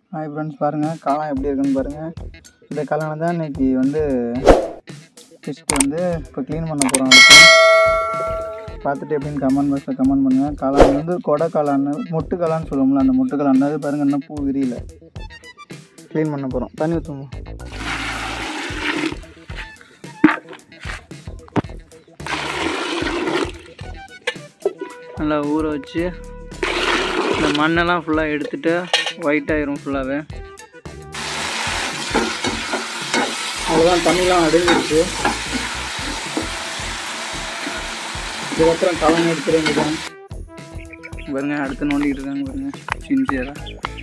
Hi friends பாருங்கள் காளான் எப்படி இருக்குன்னு பாருங்கள் இந்த காளானை தான் இன்னைக்கு வந்து ஃபிஷ்க்கு வந்து இப்போ க்ளீன் பண்ண போகிறோம் அடுத்து பார்த்துட்டு எப்படின்னு கமெண்ட் பாக்ஸில் கமெண்ட் பண்ணுங்கள் காளான் வந்து கொடை காளான் மொட்டு காளான்னு சொல்லுவோம்ல அந்த மொட்டு காளான் அது பாருங்கள் இன்னும் பூ விரியல க்ளீன் பண்ண போகிறோம் தண்ணி ஊற்றுவோம் நல்லா ஊற வச்சு இந்த மண்ணெல்லாம் ஃபுல்லாக எடுத்துட்டு ஒயிட் ஆயிரும் ஃபுல்லாகவே அவ்வளோதான் தண்ணிலாம் அடைஞ்சிருச்சு இதுக்கப்புறம் கலங்க எடுத்துட வேண்டியதான் பாருங்க அடுத்து நோண்டிக்கிட்டு இருக்காங்க பாருங்க சின்சியராக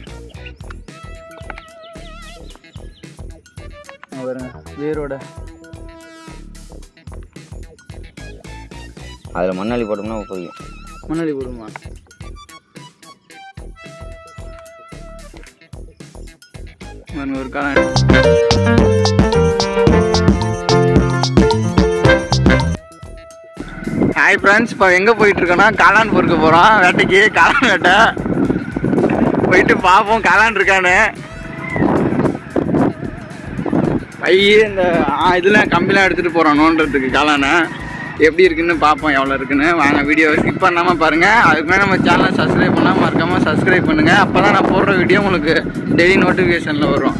பாருங்க வேரோட அதில் மண்ணாளி போட்டோம்னா புரியும் முன்னாடி போடுமா பாருங்க ஒரு காலம் ஹாய் ஃப்ரெண்ட்ஸ் இப்போ எங்கே போயிட்டு இருக்கோன்னா காளான் பொறுக்க போகிறோம் வேட்டைக்கு காளான் வேட்டை போயிட்டு பார்ப்போம் காளான் இருக்கான்னு பை இந்த ஆ, இதெல்லாம் கம்பிலாம் எடுத்துகிட்டு போகிறோம் நோண்டுறதுக்கு காளானை எப்படி இருக்குன்னு பார்ப்போம் எவ்வளோ இருக்குன்னு வாங்க வீடியோ ஸ்கிப் பண்ணாமல் பாருங்கள் அதுக்கு மேலே நம்ம சேனலை சப்ஸ்கிரைப் பண்ணால் மறக்காமல் சப்ஸ்கிரைப் பண்ணுங்கள் அப்போ தான் நான் போடுற வீடியோ உங்களுக்கு டெய்லி நோட்டிஃபிகேஷனில் வரும்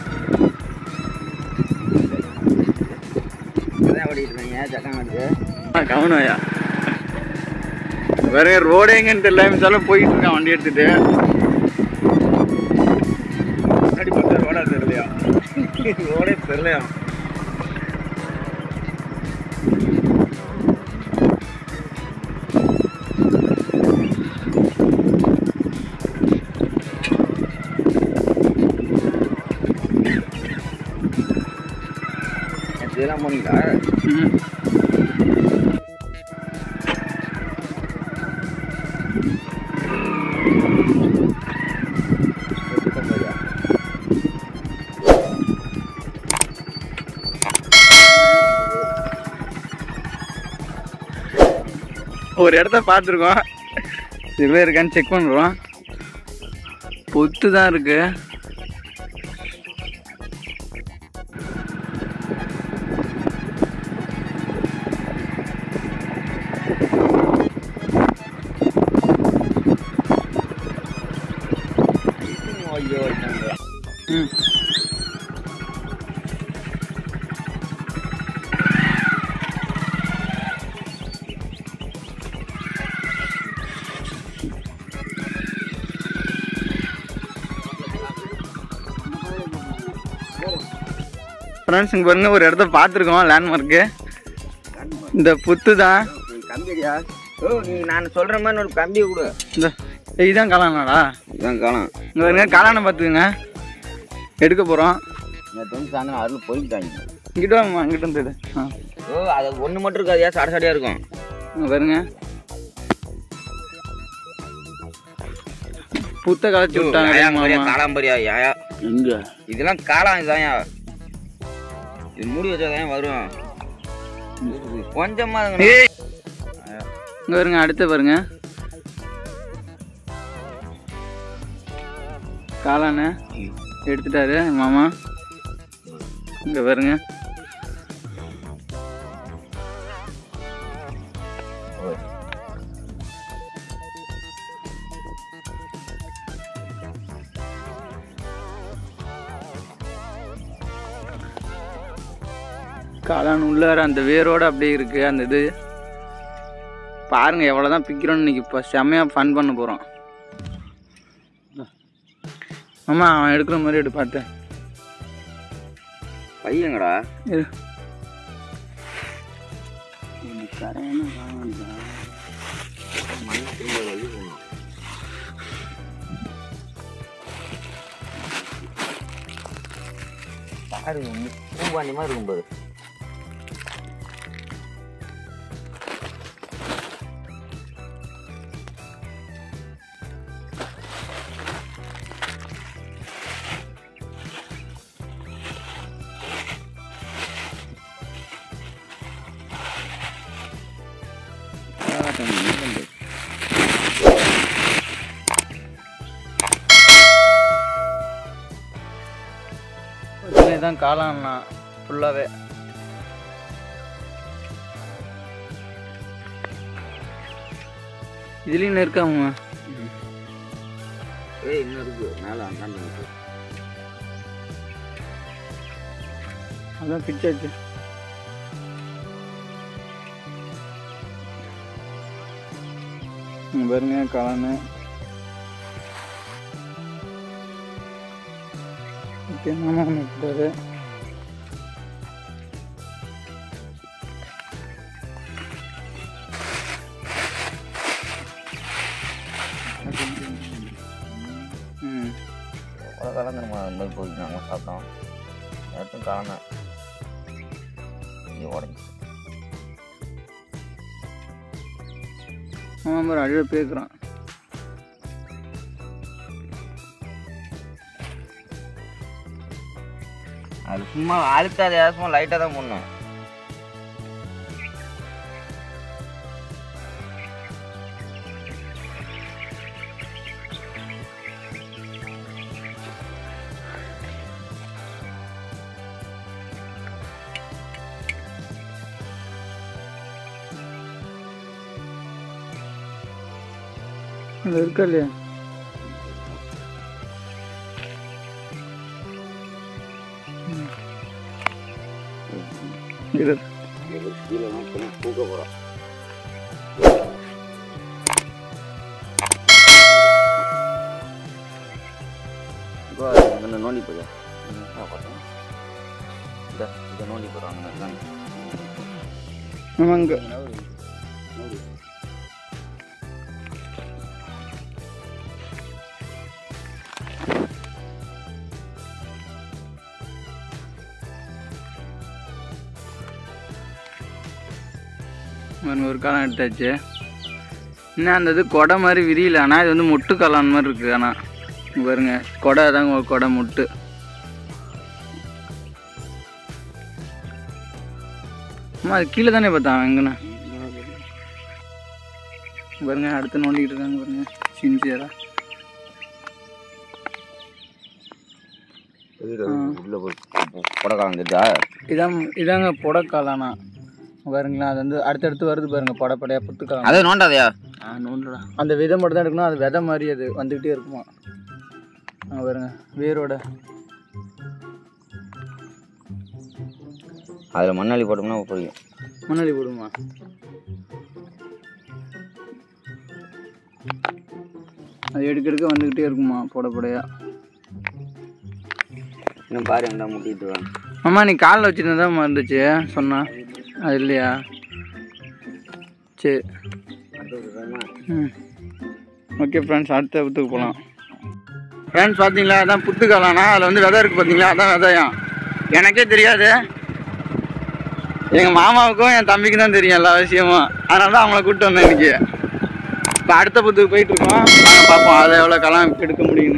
ஓடிட்டு இருக்கீங்க சக்கநாட்டு கவனம்யா வேற ரோடு எங்கன்னு தெரியல மிச்சாலும் போயிட்டு இருக்கான் வண்டி எடுத்துட்டு முன்னாடி பார்த்தா ரோடா தெரியலையா ரோடே தெரியலையா இதெல்லாம் போனீங்களா ம். ஒரு இடத்த பார்த்துருக்கோம் இதுவே இருக்கான்னு செக் பண்ணுறோம் பொத்து தான் இருக்கு ஐயோ ம் ஃப்ரெண்ட்ஸ் இங்கே பாருங்க ஒரு இடத்த பார்த்துருக்கோம் லேண்ட்மார்க்கு இந்த புத்து தான் கம்பியா ஓ நீ நான் சொல்ற மாதிரி ஒரு கம்பியை கொடு இந்த ஏய், இதான் காளானாடா இதான் காலம் இங்கே பாருங்க காளானை பார்த்துக்குங்க எடுக்க போகிறோம் நேற்று வந்து சாயந்தரம் அருள் போயிட்டாங்க இங்கிட்ட வாங்கம்மா இங்கிட்ட இருந்தது ஆ ஓ அது ஒன்று மட்டும் இருக்காதியா சாட சாடியா இருக்கும் இங்கே பாருங்க புத்த களைச்சி விட்டாங்க மாமா காளாம்பரியா யாயா எங்க இதெல்லாம் காளான் இதாயா இது மூடி வச்சாதான் வரும் கொஞ்சமா இருங்கண்ணா. ஏய் இங்க பாருங்க அடுத்து பாருங்க காளான எடுத்துட்டாரு மாமா இங்க பாருங்க காளான் உள்ளார அந்த வேரோட அப்படியே இருக்கு அந்த இது பாருங்க எவ்வளோதான் பிக்கிறோன்னு இன்னைக்கு இப்போ செம்மையாக ஃபன் பண்ண போகிறோம் ஆமாம் அவன் எடுக்கிற மாதிரி எடு பார்த்து பையங்கடா இரு பாரு பூம்பாண்டி மாதிரி இருக்கும் பாரு இதுதான் காளான்னா ஃபுல்லாகவே இதுலேயும் இருக்காமா ஏய் இன்னும் இருக்கு மேலே அந்தாண்டு இருக்கு அதான் பிச்சாச்சு இங்க பாருங்க காளானு ஓகே மாமா ஒன்று விட்டாரு ம் எவ்வளோ காலம் நம்ம அந்த மாதிரி போய் நாங்கள் சாப்பிட்டோம் நேரத்தும் காலம் இங்கே உடஞ்சி ஆமாம் பாரு அழுவ பேக்குறான் அது சும்மா அழுத்தாது சும்மா லைட்டாக தான் போடணும் அது இருக்கா இல்லையா ம். இரு கீழே தூக்க போகிறோம் இப்போ இங்கே நோண்டி போய் பார்த்தேன் இந்த இதை நோண்டி போகிறாங்க ஆமாங்க பாருங்க, ஒரு காலம் எடுத்தாச்சு இன்னும் அந்த இது கொடை மாதிரி விரியல ஆனால் இது வந்து மொட்டு காளான் மாதிரி இருக்குது ஆனால் இங்க பாருங்க கொடை தாங்க ஒரு கொடை மொட்டு அம்மா அது கீழே தானே பார்த்தான் எங்கண்ணா பாருங்க அடுத்து நோண்டிக்கிட்டு இருக்காங்க பாருங்க சின்சியரா உள்ள போய் கொடைக்காலம் தெரிஞ்சா இதான் இதாங்க புடக்காளானா பாருங்களா அது வந்து அடுத்தடுத்து வருது பாருங்க பட படையா புத்துக்காளான் அதை நோண்டாதையா ஆ நோண்டுடா அந்த விதை மட்டும் தான் எடுக்கணும் அது விதை மாதிரி அது வந்துக்கிட்டே இருக்குமா அங்கே பாருங்க வேரோட அதில் மண்ணாளி போட்டோம்னா புரியும் மணலி போடுமா அது எடுக்க எடுக்க வந்துக்கிட்டே இருக்குமா புட புடையா இன்னும் பாரு எங்கே முட்டிட்டு வாங்க அம்மா நீ காலில் வச்சுருந்தா இருந்துச்சு சொன்னா அது இல்லையா சரி ம் ஓகே ஃப்ரெண்ட்ஸ் அடுத்த புத்துக்கு போகலாம் ஃப்ரெண்ட்ஸ் பார்த்தீங்களா அதான் புத்துக்காலானா அதில் வந்து விதை இருக்குது பார்த்தீங்களா அதான் விதையாம் எனக்கே தெரியாது எங்கள் மாமாவுக்கும் என் தம்பிக்கும் தான் தெரியும் எல்லா விஷயமும் அதனால தான் அவங்கள கூப்பிட்டு வந்தேன் இன்னைக்கு இப்போ அடுத்த புத்துக்கு போயிட்டு இருக்கோம் நாங்கள் பார்ப்போம் அதை எவ்வளோ களம் எடுக்க முடியும்னு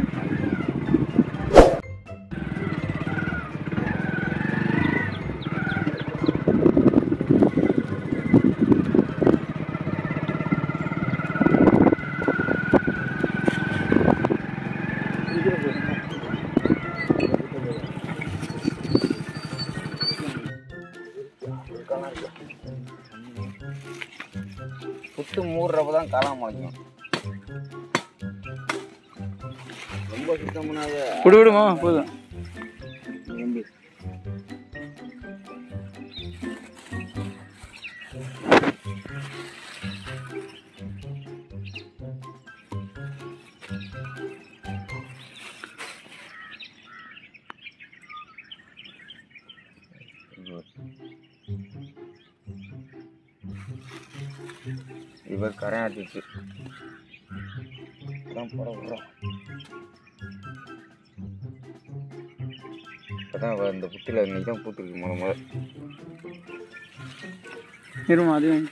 புத்து மூடுறப்ப தான் காளான் முளைக்கும் ரொம்ப சுத்தம் பண்ணாத விடு விடுமா போதும் நம்பி இவர் கரை ஆட்டிச்சு அதான் போட விட்றோம் இப்போதான் அவ இந்த புத்தியில் இன்னைக்கு தான் பூத்துருக்கு முத முத இருமா அதையும்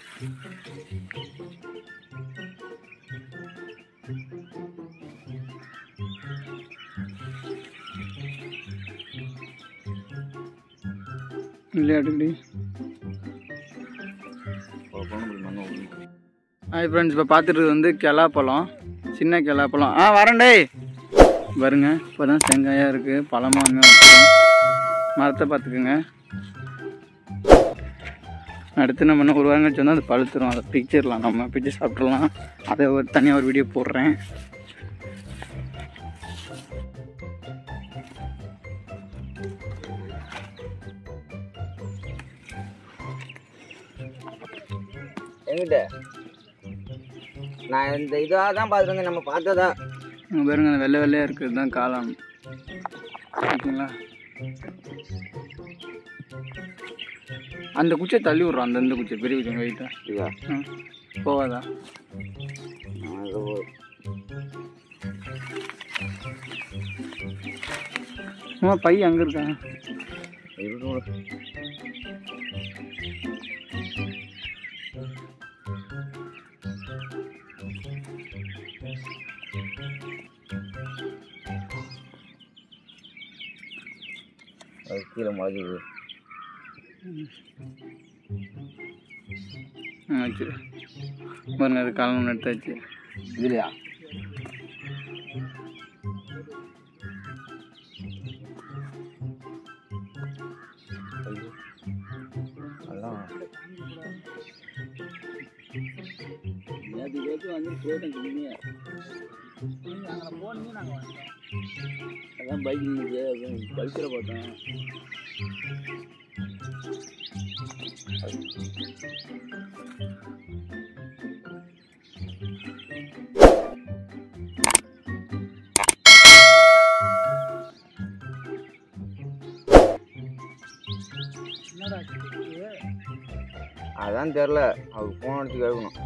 இல்லையாட்டுடி ஒரு பொண்ணு இப்படி மண்ணை ஊற்றி ஹாய் ஃப்ரெண்ட்ஸ் இப்போ பார்த்துட்டு வந்து பழம் சின்ன பழம் ஆ வரேன் டேய் பாருங்க இப்போ தான் செங்காயாக இருக்குது பழமாக வந்து வச்சுருக்கோம் மரத்தை பார்த்துக்குங்க அடுத்து நம்ம இன்னும் ஒரு வாரம் கழிச்சு வந்து அது பழுத்துரும் அதை பிச்சிடலாம் நம்ம பிச்சு சாப்பிட்றலாம் அதை ஒரு தனியாக ஒரு வீடியோ போடுறேன் எங்கிட்ட நான் இந்த இதாக தான் பார்த்துருந்தேன் நம்ம பார்த்ததா அங்க பாருங்க அந்த வெள்ளை வெள்ளையாக இருக்கிறது தான் காளான் ஓகேங்களா அந்த குச்சியை தள்ளி விட்றோம் அந்த இந்த குச்சியை பெரிய குச்சி வெயிட்டா இதா ம் போவாதா நான் இதை ஒரு- சும்மா பை அங்கே இருக்கா இருக்கட்டும் விடு. அது கீழே முளைக்குது ஆ வச்சு பாருங்க அது காளான் ஒன்று எடுத்தாச்சு இதுலையா அதான் அதான் பைக் பைக்கில் பார்த்தேன் அதான் தெரில அவர் ஃபோன் அடிச்சு கேட்கணும்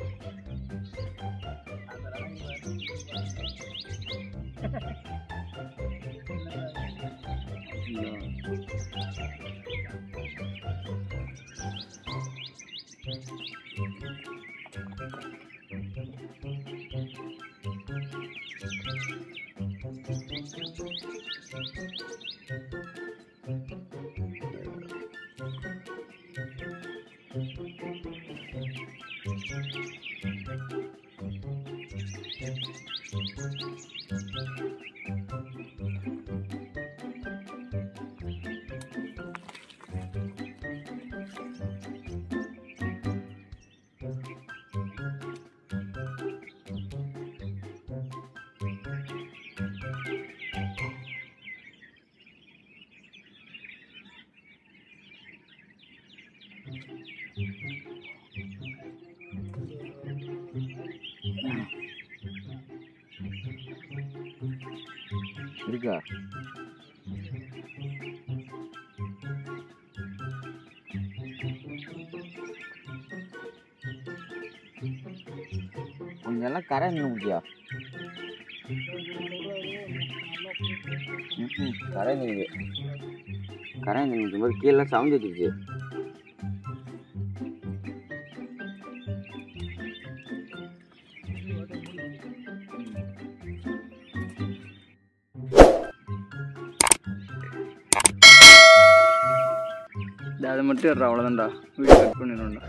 இருக்கா கொஞ்சம் கரை நின்று முடியா கரை நின்று கரை நின்று மாதிரி கீழே சவுண்ட் வச்சுச்சு டேய், அதை மட்டும் எடுறா அவ்வளோதான்டா வீடியோ கட் பண்ணிடும்டா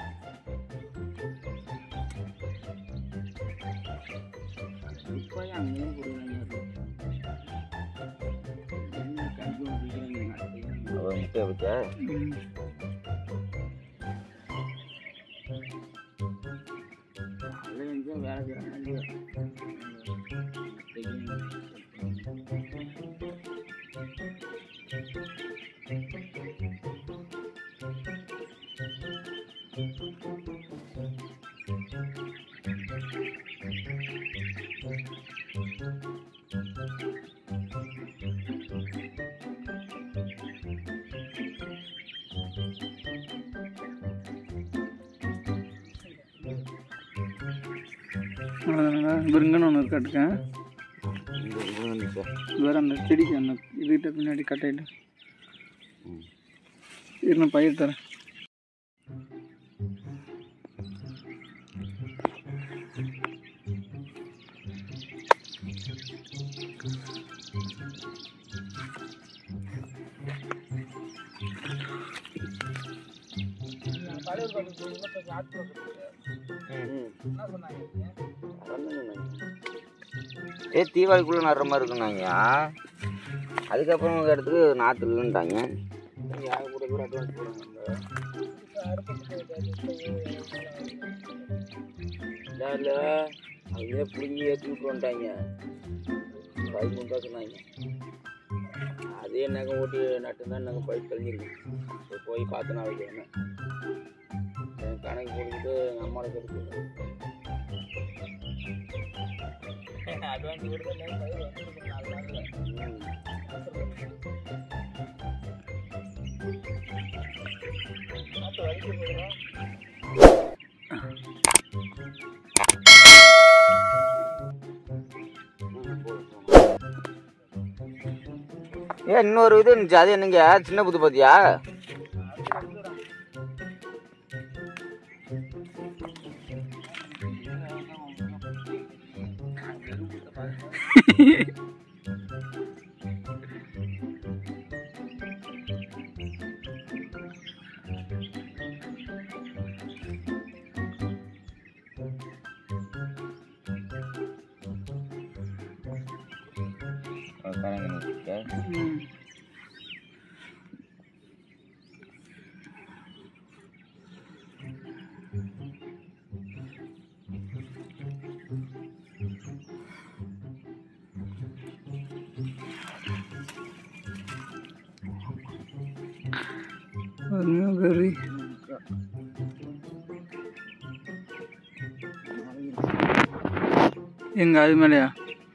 அவர் முட்டையை வச்சா ம். அவ்வளோதானடா விருங்கன்னு ஒன்று இருக்காட்டுக்கேன் இந்த இது வந்துச்சா வேற அந்த செடிக்கு அந்த இதுகிட்ட பின்னாடி கட்டாயிட்டு இரு நான் பயிர் தரேன் ஏ தீபாவளிக்குள்ள நடுற மாதிரி இருக்குனாங்கயா அதுக்கப்புறம் ஒரு இடத்துக்கு நாற்று இல்லைன்ட்டாங்க இல்லை அங்கே பிடிங்கி ஏற்றி விட்டு வந்துட்டாங்க பதிமூணு ரூபா சொன்னாங்க அதே நகை ஓட்டி நட்டுந்தான் நகை பயிர் கழிஞ்சிருக்கு இப்போ போய் பார்த்து நாளைக்கு என்ன என் கணக்கு போட்டுக்கிட்டு எங்கள் அம்மாவை கொடுத்து ஏ இன்னொரு இது இருந்துச்சு அது என்னங்க சின்ன புது பாத்தியா பாருங்க வெறி எங்க அது மேலயா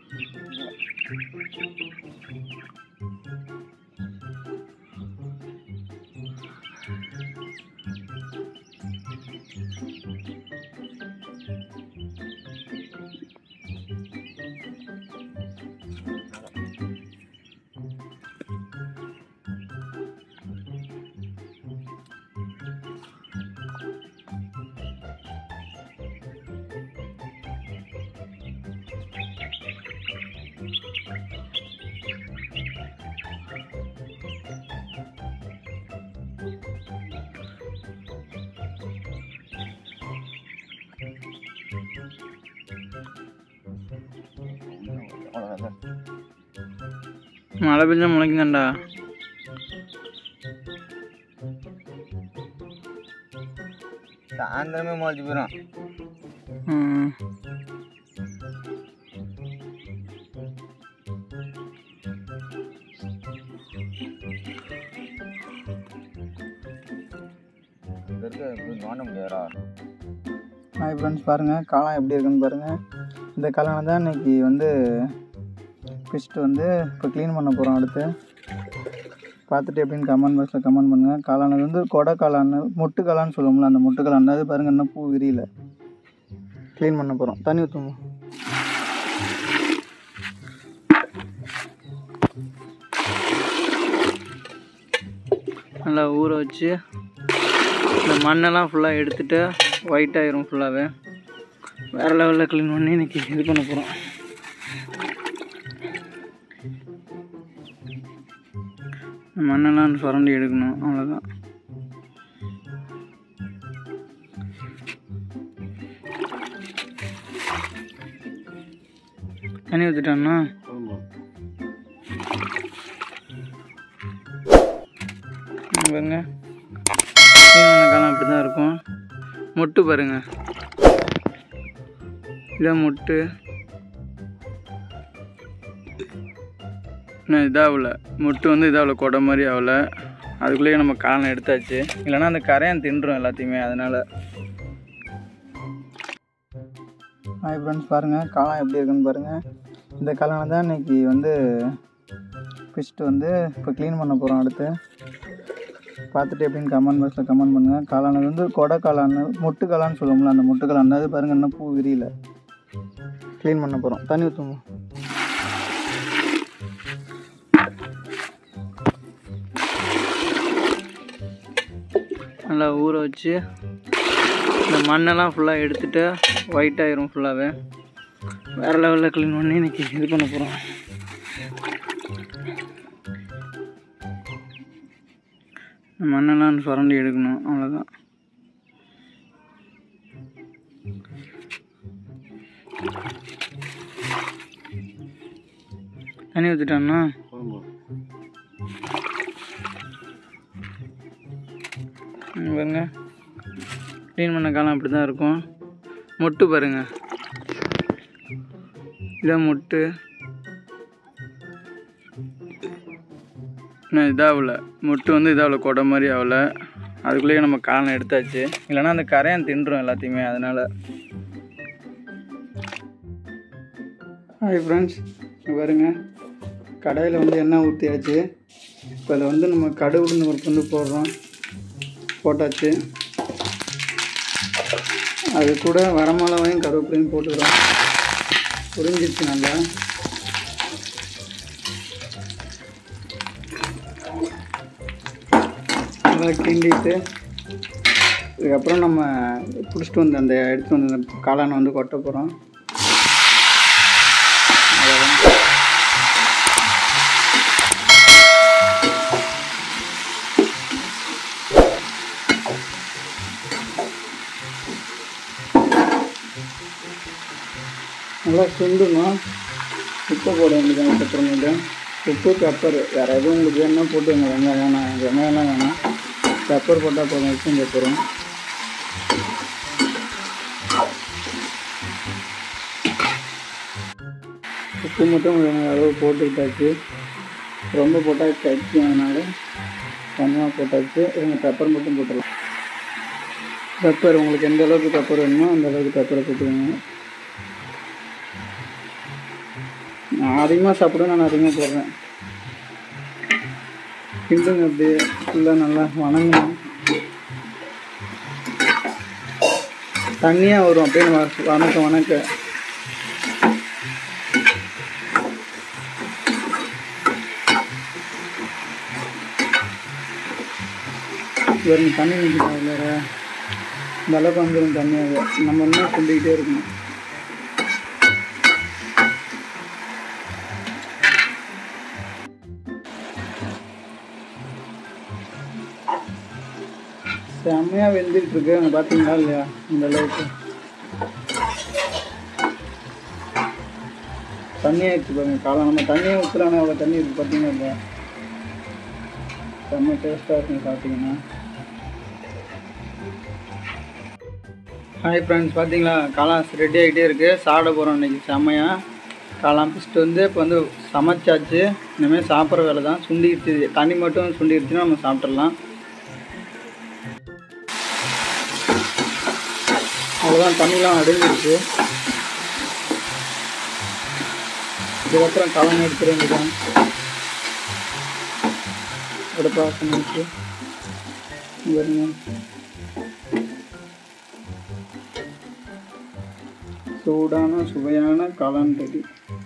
மழை பெஞ்சா முளைக்குங்கண்டா சாயந்தரமே முளைச்சு போயிடும் ம் இங்க இருக்க எப்படி நோண்ட முடியாதா ஹாய் ஃப்ரெண்ட்ஸ் பாருங்கள் காளான் எப்படி இருக்குன்னு பாருங்கள் இந்த காளானை தான் இன்னைக்கு வந்து ஃபிஷ்ட்டு வந்து இப்போ க்ளீன் பண்ண போகிறோம் அடுத்து பார்த்துட்டு எப்படின்னு கமெண்ட் பாக்ஸில் கமெண்ட் பண்ணுங்கள் காளான் இது வந்து கொடை காளான் மொட்டு காளான்னு சொல்லுவோம்ல அந்த மொட்டு காளான் அது பாருங்கள் இன்னும் பூ விரியல க்ளீன் பண்ண போகிறோம் தண்ணி ஊற்றுவோம் நல்லா ஊற வச்சு இந்த மண்ணெல்லாம் ஃபுல்லாக எடுத்துட்டு ஒயிட் ஆயிரும் ஃபுல்லாகவே வேறு லெவலில் க்ளீன் பண்ணி இன்னைக்கு இது பண்ண போகிறோம் மண்ணெல்லாம் சுரண்டி எடுக்கணும் அவ்வளோதான் தண்ணி ஊற்றிட்டோன்னா பாருங்க மீன் காலம் அப்படி தான் இருக்கும் மொட்டு பாருங்க இதான் மொட்டு இன்னும் இதாகல மொட்டு வந்து இதாகல கொடை மாதிரி ஆகல அதுக்குள்ளேயே நம்ம காலம் எடுத்தாச்சு இல்லைன்னா அந்த கரையான் தின்றும் எல்லாத்தையுமே அதனால் ஹாய் ஃப்ரெண்ட்ஸ் பாருங்கள் காளான் எப்படி இருக்குன்னு பாருங்கள் இந்த காளானை தான் இன்னைக்கு வந்து ஃபிஷ்ட்டு வந்து இப்போ க்ளீன் பண்ண போகிறோம் அடுத்து பார்த்துட்டு எப்படின்னு கமெண்ட் பாக்ஸில் கமெண்ட் பண்ணுங்கள் காளான் இது வந்து கொடை காளான் மொட்டு காளான்னு சொல்லுவோம்ல அந்த மொட்டு காளான் அது பாருங்கள் இன்னும் பூ விரியல க்ளீன் பண்ண போகிறோம் தண்ணி ஊற்றுவோம் நல்லா ஊற வச்சு இந்த மண்ணெல்லாம் ஃபுல்லாக எடுத்துட்டு ஒயிட் ஆயிரும் ஃபுல்லாகவே வேறு லெவலில் க்ளீன் பண்ணி இன்னைக்கு இது பண்ண போகிறோம் மண்ணெல்லாம் சுரண்டி எடுக்கணும் அவ்வளோதான் தண்ணி ஊற்றிட்டோன்னா போதும் இங்க பாருங்க க்ளீன் பண்ண காலம் அப்படி தான் இருக்கும் மொட்டு பாருங்க இதான் மொட்டு இன்னும் இதாகல மொட்டு வந்து இதாகல கொடை மாதிரி ஆகல அதுக்குள்ளேயே நம்ம காலம் எடுத்தாச்சு இல்லைன்னா அந்த கரையான் தின்றும் எல்லாத்தையுமே அதனால் ஹாய் ஃப்ரெண்ட்ஸ் பாருங்க கடையில் வந்து எண்ணெய் ஊற்றியாச்சு இப்போ அதில் வந்து நம்ம கடுகுன்னு ஒரு கொண்டு போடுறோம் போட்டாச்சு அது கூட வரமிளகாயும் கருவேப்பிலையும் போட்டுக்கிறோம் புரிஞ்சிச்சு நல்லா நல்லா கிண்டிட்டு இதுக்கப்புறம் நம்ம பிடிச்சிட்டு வந்து அந்த எடுத்து வந்து அந்த காளானை வந்து கொட்ட போகிறோம் நல்லா சுண்டணும் உப்பு போட வேண்டியது அதுக்கப்புறமேட்டு உப்பு பெப்பர் வேறு எதுவும் உங்களுக்கு வேணும்னா போட்டுங்க வெங்காயம் வேணாம் எனக்கு வெங்காயம்லாம் வேணாம் பெப்பர் போட்டால் போதும் உப்பும் பெப்பரும் உப்பு மட்டும் வேணும் அளவு போட்டுக்கிட்டாச்சு ரொம்ப போட்டால் கடிக்கும் அதனால் கொஞ்சமாக போட்டாச்சு இவங்க பெப்பர் மட்டும் போட்டுடலாம் பெப்பர் உங்களுக்கு எந்த அளவுக்கு பெப்பர் வேணுமோ அந்த அளவுக்கு பெப்பரை போட்டுக்கோங்க நான் அதிகமாக சாப்பிடுவேன் நான் அதிகமாக போடுறேன் கிண்டுங்க அப்படியே ஃபுல்லாக நல்லா வணங்கணும் தண்ணியாக வரும் அப்படியே நம்ம வணக்க வணக்க வெறும் தண்ணி நிற்கணும் இல்லைற இந்த அளவுக்கு வந்துடும் தண்ணியாக நம்ம இன்னும் கிண்டிக்கிட்டே இருக்கணும் செம்மையாக வெந்துட்டு இருக்கு அங்கே பார்த்தீங்களா இல்லையா இந்த அளவுக்கு தண்ணி ஆயிடுச்சு பாருங்க காலம் நம்ம தண்ணியை ஊற்றுறானே அவ்வளோ தண்ணி இருக்குது பார்த்தீங்களா இல்லையா செம்ம டேஸ்ட்டாக இருக்கும் பார்த்தீங்கன்னா ஹாய் ஃப்ரெண்ட்ஸ் பார்த்தீங்களா காளான் ரெடி ஆகிட்டே இருக்குது சாப்பிட போகிறோம் இன்றைக்கி செம்மையாக காளான் ஃபஸ்ட்டு வந்து இப்போ வந்து சமைச்சாச்சு இனிமேல் சாப்பிட்ற வேலை தான் சுண்டிடுச்சு தண்ணி மட்டும் சுண்டிடுச்சுன்னா நம்ம சாப்பிட்றலாம் அவ்வளோதான் தண்ணிலாம் அடைஞ்சிருச்சு இதுக்கப்புறம் காளான் எடுத்துட வேண்டியதான் அடுப்பா பண்ணிச்சு பாருங்க சூடான சுவையான காளான் ரெடி